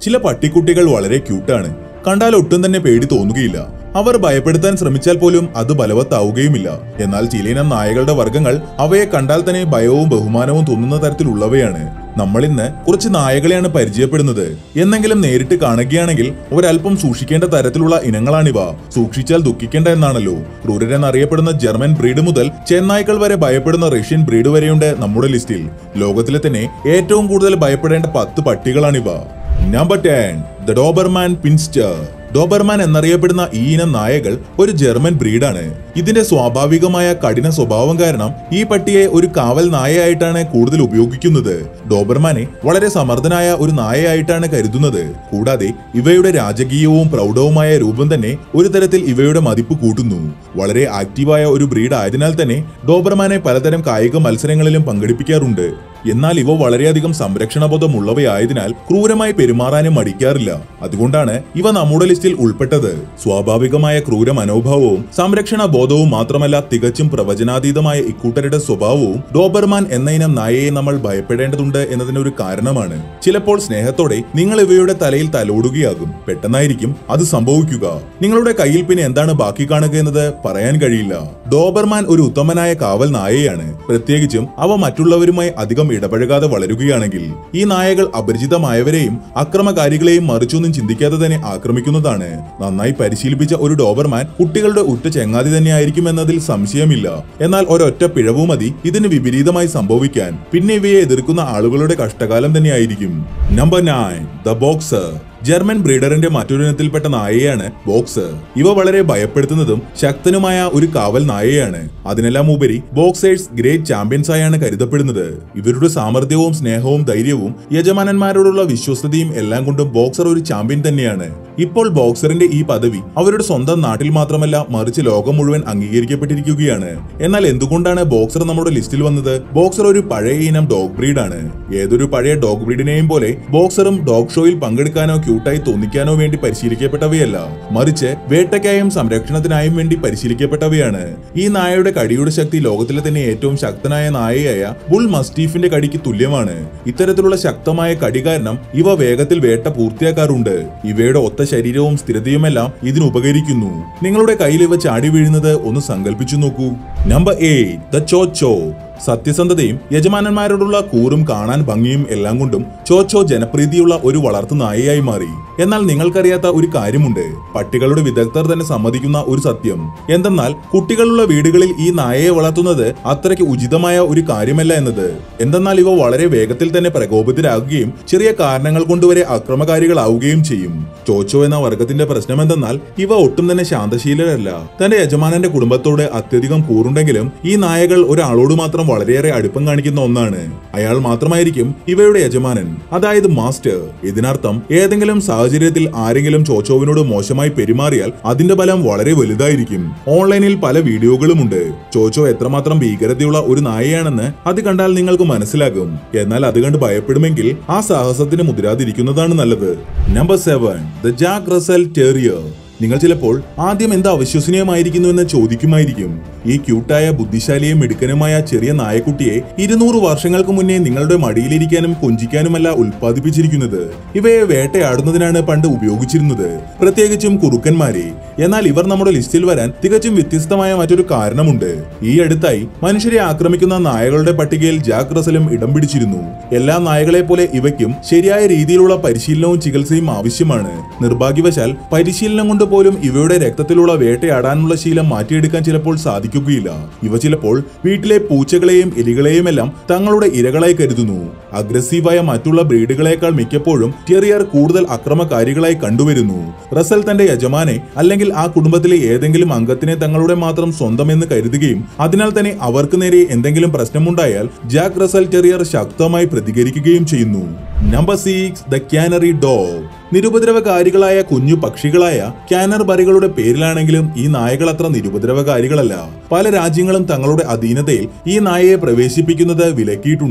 ചില പട്ടിക്കുട്ടികൾ വളരെ ക്യൂട്ടാണ് കണ്ടാൽ ഒട്ടും തന്നെ പേടി തോന്നുകയില്ല അവർ ഭയപ്പെടുത്താൻ ശ്രമിച്ചാൽ പോലും അത് ബലവത്താവുകയുമില്ല എന്നാൽ ചിലയിനം നായകളുടെ വർഗ്ഗങ്ങൾ അവയെ കണ്ടാൽ തന്നെ ഭയവും ബഹുമാനവും തോന്നുന്ന തരത്തിലുള്ളവയാണ് നമ്മൾ ഇന്ന് കുറച്ച് നായകളെയാണ് പരിചയപ്പെടുന്നത് എന്നെങ്കിലും നേരിട്ട് കാണുകയാണെങ്കിൽ ഒരല്പം സൂക്ഷിക്കേണ്ട തരത്തിലുള്ള ഇനങ്ങളാണിവ സൂക്ഷിച്ചാൽ ദുഃഖിക്കേണ്ട എന്നാണല്ലോ ക്രൂരരെന്നറിയപ്പെടുന്ന ജർമ്മൻ ബ്രീഡ് മുതൽ ചെന്നായ്ക്കൾ വരെ ഭയപ്പെടുന്ന റഷ്യൻ ബ്രീഡ് വരെയുണ്ട് നമ്മുടെ ലിസ്റ്റിൽ ലോകത്തിലെ തന്നെ ഏറ്റവും കൂടുതൽ ഭയപ്പെടേണ്ട പത്ത് പട്ടികളാണിവ number ten the Doberman pinscher Doberman എന്നറിയപ്പെടുന്ന ഈ ഇനം നായകൾ ഒരു ജർമ്മൻ ബ്രീഡാണ് ഇതിന്റെ സ്വാഭാവികമായ കഠിന സ്വഭാവം കാരണം ഈ പട്ടിയെ ഒരു കാവൽ നായയായിട്ടാണ് കൂടുതൽ ഉപയോഗിക്കുന്നത് ഡോബർമാനെ വളരെ സമർത്ഥനായ ഒരു നായയായിട്ടാണ് കരുതുന്നത് കൂടാതെ ഇവയുടെ രാജകീയവും പ്രൗഢവുമായ രൂപം തന്നെ ഒരു തരത്തിൽ ഇവയുടെ മതിപ്പ് കൂട്ടുന്നു വളരെ ആക്റ്റീവായ ഒരു ബ്രീഡ് ആയതിനാൽ തന്നെ ഡോബർമാനെ പലതരം കായിക മത്സരങ്ങളിലും പങ്കെടുപ്പിക്കാറുണ്ട് എന്നാൽ ഇവ വളരെയധികം സംരക്ഷണബോധമുള്ളവയായതിനാൽ ക്രൂരമായി പെരുമാറാനും മടിക്കാറില്ല അതുകൊണ്ടാണ് ഇവ നമ്മുടെ ലിസ്റ്റിൽ ഉൾപ്പെട്ടത് സ്വാഭാവികമായ ക്രൂര മനോഭാവവും സംരക്ഷണ ബോധവും മാത്രമല്ല തികച്ചും പ്രവചനാതീതമായ ഇക്കൂട്ടരുടെ സ്വഭാവവും ഡോബർമാൻ എന്ന ഇനം നായയെ നമ്മൾ ഭയപ്പെടേണ്ടതുണ്ട് എന്നതിന് ഒരു കാരണമാണ് ചിലപ്പോൾ സ്നേഹത്തോടെ നിങ്ങൾ ഇവയുടെ തലയിൽ തലോടുകയാകും പെട്ടെന്നായിരിക്കും അത് സംഭവിക്കുക നിങ്ങളുടെ കയ്യിൽ പിന്നെ എന്താണ് ബാക്കി കാണുക എന്നത് പറയാൻ കഴിയില്ല ഡോബർമാൻ ഒരു ഉത്തമനായ കാവൽ നായയാണ് പ്രത്യേകിച്ചും അവ മറ്റുള്ളവരുമായി അധികം ഇടപഴകാതെ വളരുകയാണെങ്കിൽ ഈ നായകൾ അപരിചിതമായവരെയും അക്രമകാരികളെയും മറിച്ചൊന്നും ചിന്തിക്കാതെ തന്നെ ആക്രമിക്കുന്നതാണ് നന്നായി പരിശീലിപ്പിച്ച ഒരു ഡോബർമാൻ കുട്ടികളുടെ ഉറ്റ ചെങ്ങാതി തന്നെയായിരിക്കും എന്നതിൽ സംശയമില്ല എന്നാൽ ഒരൊറ്റ പിഴവു മതി ഇതിന് വിപരീതമായി സംഭവിക്കാൻ പിന്നെ ഇവയെ എതിർക്കുന്ന ആളുകളുടെ കഷ്ടകാലം തന്നെയായിരിക്കും number nine the boxer German ബ്രീഡറിന്റെ മറ്റൊരു ഇനത്തിൽപ്പെട്ട നായയാണ് ബോക്സർ ഇവ വളരെ ഭയപ്പെടുത്തുന്നതും ശക്തനുമായ ഒരു കാവൽ നായയാണ് അതിനെല്ലാം ഉപരി ബോക്സേഴ്സ് ഗ്രേറ്റ് ചാമ്പ്യൻസ് ആയാണ് കരുതപ്പെടുന്നത് ഇവരുടെ സാമർഥ്യവും സ്നേഹവും ധൈര്യവും യജമാനന്മാരോടുള്ള വിശ്വസ്തതയും എല്ലാം കൊണ്ടും ബോക്സർ ഒരു ചാമ്പ്യൻ തന്നെയാണ് ഇപ്പോൾ ബോക്സറിന്റെ ഈ പദവി അവരുടെ സ്വന്തം നാട്ടിൽ മാത്രമല്ല മറിച്ച് ലോകം മുഴുവൻ അംഗീകരിക്കപ്പെട്ടിരിക്കുകയാണ് എന്നാൽ എന്തുകൊണ്ടാണ് ബോക്സർ നമ്മുടെ ലിസ്റ്റിൽ വന്നത് ബോക്സർ ഒരു പഴയ ഇനം ഡോഗ് ബ്രീഡാണ് ഏതൊരു പഴയ ഡോഗ് ബ്രീഡിനെയും പോലെ ബോക്സറും ഡോഗ് ഷോയിൽ പങ്കെടുക്കാനോ ക്യൂട്ടായി തോന്നിക്കാനോ വേണ്ടി പരിശീലിക്കപ്പെട്ടവയല്ല മറിച്ച് വേട്ടയ്ക്കായും സംരക്ഷണത്തിനായും വേണ്ടി പരിശീലിക്കപ്പെട്ടവയാണ് ഈ നായയുടെ കടിയുടെ ശക്തി ലോകത്തിലെ തന്നെ ഏറ്റവും ശക്തനായ നായയായ ബുൾ മസ്റ്റീഫിന്റെ കടിക്ക് തുല്യമാണ് ഇത്തരത്തിലുള്ള ശക്തമായ കടി കാരണം ഇവ വേഗത്തിൽ വേട്ട പൂർത്തിയാക്കാറുണ്ട് ഇവയുടെ ഒത്ത ശരീരവും സ്ഥിരതയുമെല്ലാം ഇതിന് ഉപകരിക്കുന്നു നിങ്ങളുടെ കയ്യിൽ ഇവ ചാടി വീഴുന്നത് ഒന്ന് സങ്കല്പിച്ചു നോക്കൂ നമ്പർ എയ്റ്റ് ദ ചോച്ചോ സത്യസന്ധതയും യജമാനന്മാരോടുള്ള കൂറും കാണാൻ ഭംഗിയും എല്ലാം കൊണ്ടും ചോച്ചോ ജനപ്രീതിയുള്ള ഒരു വളർത്തു നായയായി മാറി എന്നാൽ നിങ്ങൾക്കറിയാത്ത ഒരു കാര്യമുണ്ട് പട്ടികളുടെ വിദഗ്ധർ തന്നെ സമ്മതിക്കുന്ന ഒരു സത്യം എന്തെന്നാൽ കുട്ടികളുള്ള വീടുകളിൽ ഈ നായയെ വളർത്തുന്നത് അത്രയ്ക്ക് ഉചിതമായ ഒരു കാര്യമല്ല എന്നത് എന്തെന്നാൽ ഇവ വളരെ വേഗത്തിൽ തന്നെ പ്രകോപിതരാകുകയും ചെറിയ കാരണങ്ങൾ കൊണ്ടുവരെ അക്രമകാരികളാവുകയും ചെയ്യും ചോച്ചോ എന്ന വർഗത്തിന്റെ പ്രശ്നം എന്തെന്നാൽ ഇവ ഒട്ടും തന്നെ ശാന്തശീലരല്ല തന്റെ യജമാനന്റെ കുടുംബത്തോട് അത്യധികം കൂറുണ്ടെങ്കിലും ഈ നായകൾ ഒരാളോട് മാത്രം വളരെയേറെ അടുപ്പം കാണിക്കുന്ന ഒന്നാണ് അയാൾ മാത്രമായിരിക്കും ഇവയുടെ യജമാനൻ അതായത് മാസ്റ്റർ ഇതിനർത്ഥം ഏതെങ്കിലും സാഹചര്യത്തിൽ ആരെങ്കിലും ചോച്ചോവിനോട് മോശമായി പെരുമാറിയാൽ അതിന്റെ ഫലം വളരെ വലുതായിരിക്കും ഓൺലൈനിൽ പല വീഡിയോകളുമുണ്ട് ചോച്ചോ എത്രമാത്രം ഭീകരതയുള്ള ഒരു നായയാണെന്ന് അത് കണ്ടാൽ നിങ്ങൾക്ക് മനസ്സിലാകും എന്നാൽ അത് കണ്ട് ഭയപ്പെടുമെങ്കിൽ ആ സാഹസത്തിന് മുതിരാതിരിക്കുന്നതാണ് നല്ലത് number seven the Jack Russell terrier നിങ്ങൾ ചിലപ്പോൾ ആദ്യം എന്താ അവിശ്വസനീയമായിരിക്കുന്നു എന്ന് ചോദിക്കുമായിരിക്കും ഈ ക്യൂട്ടായ ബുദ്ധിശാലിയും മിടുക്കനുമായ ചെറിയ നായക്കുട്ടിയെ ഇരുന്നൂറ് വർഷങ്ങൾക്ക് മുന്നേ നിങ്ങളുടെ മടിയിലിരിക്കാനും കൊഞ്ചിക്കാനുമല്ല ഉൽപ്പാദിപ്പിച്ചിരിക്കുന്നത് ഇവയെ വേട്ടയാടുന്നതിനാണ് പണ്ട് ഉപയോഗിച്ചിരുന്നത് പ്രത്യേകിച്ചും കുറുക്കന്മാരെ എന്നാൽ ഇവർ നമ്മുടെ ലിസ്റ്റിൽ വരാൻ തികച്ചും വ്യത്യസ്തമായ മറ്റൊരു കാരണമുണ്ട് ഈ അടുത്തായി മനുഷ്യരെ ആക്രമിക്കുന്ന നായകളുടെ പട്ടികയിൽ ജാക്ക് റസലും ഇടം പിടിച്ചിരുന്നു എല്ലാ നായകളെ പോലെ ഇവയ്ക്കും ശരിയായ രീതിയിലുള്ള പരിശീലനവും ചികിത്സയും ആവശ്യമാണ് നിർഭാഗ്യവശാൽ പരിശീലനം കൊണ്ട് പോലും ഇവയുടെ രക്തത്തിലുള്ള വേട്ടയാടാനുള്ള ശീലം മാറ്റിയെടുക്കാൻ ചിലപ്പോൾ സാധിക്കുകയില്ല ഇവ ചിലപ്പോൾ വീട്ടിലെ പൂച്ചകളെയും എലികളെയും എല്ലാം തങ്ങളുടെ ഇരകളായി കരുതുന്നു അഗ്രസീവായ മറ്റുള്ള ബ്രീഡുകളെക്കാൾ മിക്കപ്പോഴും ടെറിയർ കൂടുതൽ അക്രമകാരികളായി കണ്ടുവരുന്നു റസൽ തന്റെ യജമാനെ അല്ലെങ്കിൽ ആ കുടുംബത്തിലെ ഏതെങ്കിലും അംഗത്തിനെ തങ്ങളുടെ മാത്രം സ്വന്തമെന്ന് കരുതുകയും അതിനാൽ തന്നെ അവർക്ക് നേരെ എന്തെങ്കിലും പ്രശ്നമുണ്ടായാൽ ജാക്ക് റസൽ ടെറിയർ ശക്തമായി പ്രതികരിക്കുകയും ചെയ്യുന്നു number six the canary dog നിരുപദ്രവകാരികളായ കുഞ്ഞു പക്ഷികളായ ക്യാനർ ബറികളുടെ പേരിലാണെങ്കിലും ഈ നായകൾ അത്ര നിരുപദ്രവകാരികളല്ല പല രാജ്യങ്ങളും തങ്ങളുടെ അധീനതയിൽ ഈ നായയെ പ്രവേശിപ്പിക്കുന്നത് വിലക്കിയിട്ടുണ്ട്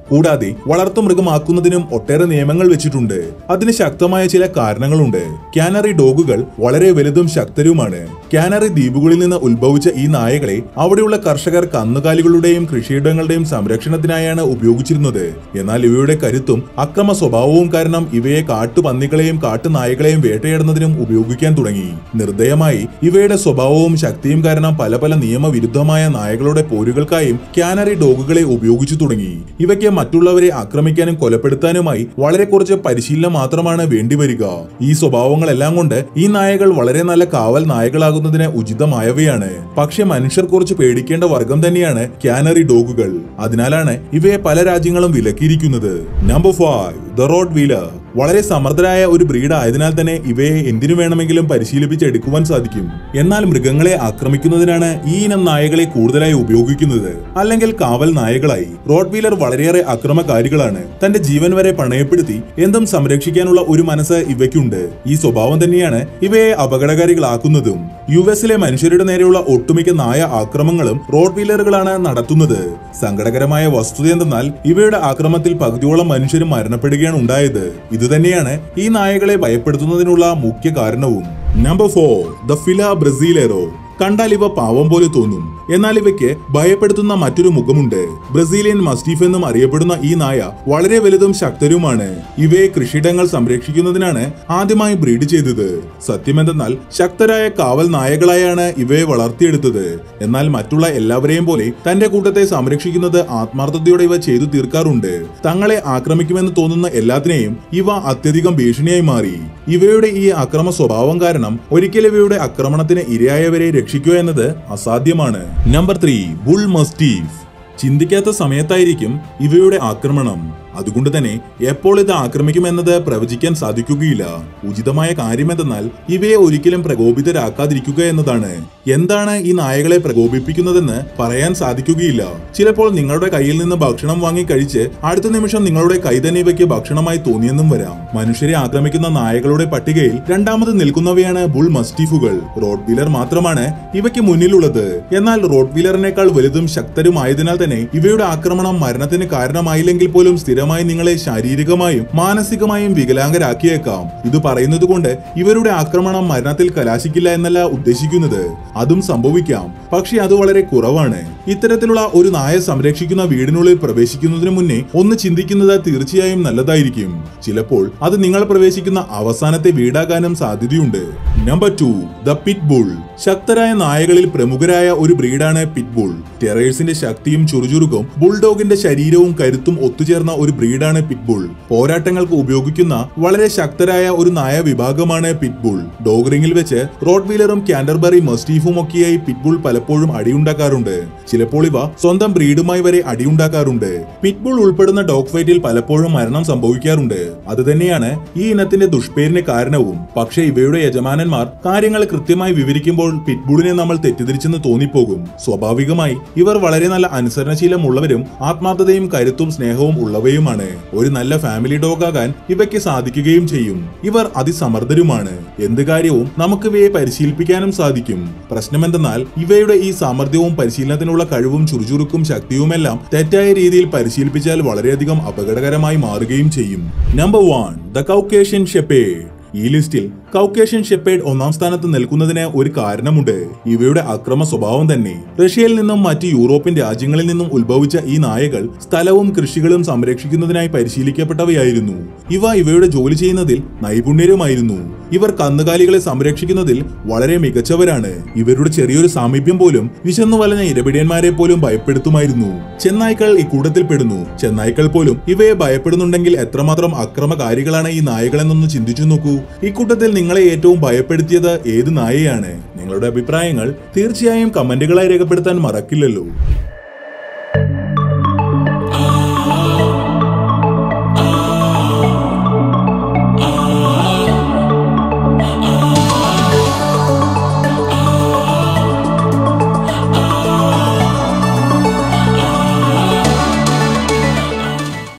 കൂടാതെ വളർത്തുമൃഗമാക്കുന്നതിനും ഒട്ടേറെ നിയമങ്ങൾ വെച്ചിട്ടുണ്ട് അതിന് ശക്തമായ ചില കാരണങ്ങളുണ്ട് കാനറി ഡോഗുകൾ വളരെ വലുതും ശക്തരുമാണ് കാനറി ദ്വീപുകളിൽ നിന്ന് ഉത്ഭവിച്ച ഈ നായകളെ അവിടെയുള്ള കർഷകർ കന്നുകാലികളുടെയും കൃഷിയിടങ്ങളുടെയും സംരക്ഷണത്തിനായാണ് ഉപയോഗിച്ചിരുന്നത് എന്നാൽ ഇവയുടെ കരുത്തും അക്രമ സ്വഭാവവും കാരണം ഇവയെ കാട്ടുപന്നികളെയും കാട്ടുനായകളെയും വേട്ടയാടുന്നതിനും ഉപയോഗിക്കാൻ തുടങ്ങി നിർദ്ദയമായി ഇവയുടെ സ്വഭാവവും ശക്തിയും കാരണം പല പല നിയമവിരുദ്ധമായ നായകളുടെ പോരുകൾക്കായും കാനറി ഡോഗുകളെ ഉപയോഗിച്ചു തുടങ്ങി ഇവയ്ക്ക് മറ്റുള്ളവരെ ആക്രമിക്കാനും കൊലപ്പെടുത്താനുമായി വളരെ കുറച്ച് പരിശീലനം മാത്രമാണ് വേണ്ടിവരിക ഈ സ്വഭാവങ്ങളെല്ലാം കൊണ്ട് ഈ നായകൾ വളരെ നല്ല കാവൽ നായകളാകുന്നതിന് ഉചിതമായവയാണ് പക്ഷെ മനുഷ്യർ കുറച്ച് പേടിക്കേണ്ട വർഗം തന്നെയാണ് കാനറി ഡോഗുകൾ അതിനാലാണ് ഇവയെ പല രാജ്യങ്ങളും വിലക്കിയിരിക്കുന്നത് number five the Rottweiler വളരെ സമർത്ഥരായ ഒരു ബ്രീഡ് ആയതിനാൽ തന്നെ ഇവയെ എന്തിനു വേണമെങ്കിലും പരിശീലിപ്പിച്ചെടുക്കുവാൻ സാധിക്കും എന്നാൽ മൃഗങ്ങളെ ആക്രമിക്കുന്നതിനാണ് ഈ ഇനം നായകളെ കൂടുതലായി ഉപയോഗിക്കുന്നത് അല്ലെങ്കിൽ കാവൽ നായകളായി റോഡ് വീലർ വളരെയേറെ അക്രമകാരികളാണ് തന്റെ ജീവൻ വരെ പണയപ്പെടുത്തി എന്തും സംരക്ഷിക്കാനുള്ള ഒരു മനസ്സ് ഇവയ്ക്കുണ്ട് ഈ സ്വഭാവം തന്നെയാണ് ഇവയെ അപകടകാരികളാക്കുന്നതും യു എസിലെ മനുഷ്യരുടെ നേരെയുള്ള ഒട്ടുമിക്ക നായ ആക്രമങ്ങളും റോഡ് വീലറുകളാണ് നടത്തുന്നത് സങ്കടകരമായ വസ്തുത എന്തെന്നാൽ ഇവയുടെ ആക്രമത്തിൽ പകുതിയോളം മനുഷ്യരും മരണപ്പെടുകയാണ് ഉണ്ടായത് ഇതുതന്നെയാണ് ഈ നായകളെ ഭയപ്പെടുത്തുന്നതിനുള്ള മുഖ്യ കാരണവും number four the Fila Brasileiro കണ്ടാൽ ഇവ പാവം പോലെ തോന്നും എന്നാൽ ഇവയ്ക്ക് ഭയപ്പെടുത്തുന്ന മറ്റൊരു മുഖമുണ്ട് ബ്രസീലിയൻ മസ്റ്റീഫ് എന്നും അറിയപ്പെടുന്ന ഈ നായ വളരെ വലുതും ശക്തരുമാണ് ഇവയെ കൃഷിയിടങ്ങൾ സംരക്ഷിക്കുന്നതിനാണ് ആദ്യമായി ബ്രീഡ് ചെയ്തത് സത്യമെന്തെന്നാൽ ശക്തരായ കാവൽ നായകളായാണ് ഇവയെ വളർത്തിയെടുത്തത് എന്നാൽ മറ്റുള്ള എല്ലാവരെയും പോലെ തന്റെ കൂട്ടത്തെ സംരക്ഷിക്കുന്നത് ആത്മാർത്ഥതയോടെ ഇവ ചെയ്തു തീർക്കാറുണ്ട് തങ്ങളെ ആക്രമിക്കുമെന്ന് തോന്നുന്ന എല്ലാത്തിനെയും ഇവ അത്യധികം ഭീഷണിയായി മാറി ഇവയുടെ ഈ അക്രമ സ്വഭാവം കാരണം ഒരിക്കൽ ഇവയുടെ ആക്രമണത്തിന് ഇരയായവരെ രക്ഷിക്കുക എന്നത് അസാധ്യമാണ് നമ്പർ ത്രീ ബുൾ മസ്റ്റീഫ് ചിന്തിക്കാത്ത സമയത്തായിരിക്കും ഇവയുടെ ആക്രമണം അതുകൊണ്ട് തന്നെ എപ്പോൾ ഇത് ആക്രമിക്കുമെന്നത് പ്രവചിക്കാൻ സാധിക്കുകയില്ല ഉചിതമായ കാര്യമെന്തെന്നാൽ ഇവയെ ഒരിക്കലും പ്രകോപിതരാക്കാതിരിക്കുക എന്നതാണ് എന്താണ് ഈ നായകളെ പ്രകോപിപ്പിക്കുന്നതെന്ന് പറയാൻ സാധിക്കുകയില്ല ചിലപ്പോൾ നിങ്ങളുടെ കയ്യിൽ നിന്ന് ഭക്ഷണം വാങ്ങി കഴിച്ച് അടുത്ത നിമിഷം നിങ്ങളുടെ കൈ തന്നെ ഇവയ്ക്ക് ഭക്ഷണമായി തോന്നിയെന്നും വരാം മനുഷ്യരെ ആക്രമിക്കുന്ന നായകളുടെ പട്ടികയിൽ രണ്ടാമത് നിൽക്കുന്നവയാണ് ബുൾ മസ്റ്റീഫുകൾ റോഡ് വീലർ മാത്രമാണ് ഇവയ്ക്ക് മുന്നിലുള്ളത് എന്നാൽ റോഡ് വീലറിനേക്കാൾ വലുതും ശക്തരുമായതിനാൽ തന്നെ ഇവയുടെ ആക്രമണം മരണത്തിന് കാരണമായില്ലെങ്കിൽ പോലും സ്ഥിരമായി നിങ്ങളെ ശാരീരികമായും മാനസികമായും വികലാംഗരാക്കിയേക്കാം ഇത് പറയുന്നത് കൊണ്ട് ഇവരുടെ ആക്രമണം മരണത്തിൽ കലാശിക്കില്ല എന്നല്ല ഉദ്ദേശിക്കുന്നത് അതും സംഭവിക്കാം പക്ഷെ അത് വളരെ കുറവാണ് ഇത്തരത്തിലുള്ള ഒരു നായ സംരക്ഷിക്കുന്ന വീടിനുള്ളിൽ പ്രവേശിക്കുന്നതിന് മുന്നേ ഒന്ന് ചിന്തിക്കുന്നത് തീർച്ചയായും നല്ലതായിരിക്കും ചിലപ്പോൾ അത് നിങ്ങൾ പ്രവേശിക്കുന്ന അവസാനത്തെ വീടാകാനും സാധ്യതയുണ്ട് number two the pit bull ശക്തരായ നായകളിൽ പ്രമുഖരായ ഒരു ബ്രീഡാണ് പിറ്റ്ബുൾ ടെറേഴ്സിന്റെ ശക്തിയും ചുറുചുറുക്കും ബുൾഡോഗിന്റെ ശരീരവും കരുത്തും ഒത്തുചേർന്ന ഒരു ബ്രീഡാണ് പിറ്റ്ബുൾ പോരാട്ടങ്ങൾക്ക് ഉപയോഗിക്കുന്ന വളരെ ശക്തരായ ഒരു നായ വിഭാഗമാണ് പിറ്റ്ബുൾ ഡോഗ് റിംഗിൽ വെച്ച് റോഡ് വീലറും കാൻഡർബറി മസ്റ്റീഫും ഒക്കെയായി പിറ്റ്ബുൾ പലപ്പോഴും അടിയുണ്ടാക്കാറുണ്ട് ചിലപ്പോൾ ഇവ സ്വന്തം ബ്രീഡുമായി വരെ അടിയുണ്ടാക്കാറുണ്ട് പിറ്റ്ബുൾ ഉൾപ്പെടുന്ന ഡോഗ് ഫൈറ്റിൽ പലപ്പോഴും മരണം സംഭവിക്കാറുണ്ട് അതുതന്നെയാണ് ഈ ഇനത്തിന്റെ ദുഷ്പേരിന് കാരണവും പക്ഷേ ഇവയുടെ യജമാനന്മാർ കാര്യങ്ങൾ കൃത്യമായി വിവരിക്കുമ്പോൾ പിറ്റ്ബുളിനെ നമ്മൾ തെറ്റിദ്ധരിച്ചെന്ന് തോന്നിപ്പോകും സ്വാഭാവികമായി ഇവർ വളരെ നല്ല അനുസരണശീലമുള്ളവരും ആത്മാർത്ഥതയും കരുത്തും സ്നേഹവും ഉള്ളവയുമാണ് ഒരു നല്ല ഫാമിലി ഡോഗ് ആകാൻ ഇവയ്ക്ക് സാധിക്കുകയും ചെയ്യും ഇവർ അതിസമർത്ഥരുമാണ് എന്ത് കാര്യവും നമുക്ക് ഇവയെ പരിശീലിപ്പിക്കാനും സാധിക്കും പ്രശ്നമെന്തെന്നാൽ ഇവയുടെ ഈ സാമർഥ്യവും പരിശീലനത്തിനുള്ള കഴിവും ചുറുചുറുക്കും ശക്തിയുമെല്ലാം തെറ്റായ രീതിയിൽ പരിശീലിപ്പിച്ചാൽ വളരെയധികം അപകടകരമായി മാറുകയും ചെയ്യും number one the Caucasian shepherd ഈ ലിസ്റ്റിൽ കൗക്കേഷ്യൻ ഷെപ്പേഡ് ഒന്നാം സ്ഥാനത്ത് നിൽക്കുന്നതിന് ഒരു കാരണമുണ്ട് ഇവയുടെ അക്രമ സ്വഭാവം തന്നെ റഷ്യയിൽ നിന്നും മറ്റ് യൂറോപ്യൻ രാജ്യങ്ങളിൽ നിന്നും ഉത്ഭവിച്ച ഈ നായകൾ സ്ഥലവും കൃഷികളും സംരക്ഷിക്കുന്നതിനായി പരിശീലിക്കപ്പെട്ടവയായിരുന്നു ഇവ ഇവയുടെ ജോലി ചെയ്യുന്നതിൽ നൈപുണ്യരുമായിരുന്നു ഇവർ കന്നുകാലികളെ സംരക്ഷിക്കുന്നതിൽ വളരെ മികച്ചവരാണ് ഇവരുടെ ചെറിയൊരു സാമീപ്യം പോലും വിശന്നു വലഞ്ഞ ഇരപിടിയന്മാരെ പോലും ഭയപ്പെടുത്തുമായിരുന്നു ചെന്നായ്ക്കൾ ഇക്കൂട്ടത്തിൽ പെടുന്നു ചെന്നായ്ക്കൾ പോലും ഇവയെ ഭയപ്പെടുന്നുണ്ടെങ്കിൽ എത്രമാത്രം അക്രമകാരികളാണ് ഈ നായകളെന്നൊന്ന് ചിന്തിച്ചു നോക്കൂ ഇക്കൂട്ടത്തിൽ നിങ്ങളെ ഏറ്റവും ഭയപ്പെടുത്തിയത് ഏത് നായയാണ് നിങ്ങളുടെ അഭിപ്രായങ്ങൾ തീർച്ചയായും കമന്റുകളായി രേഖപ്പെടുത്താൻ മറക്കില്ലല്ലോ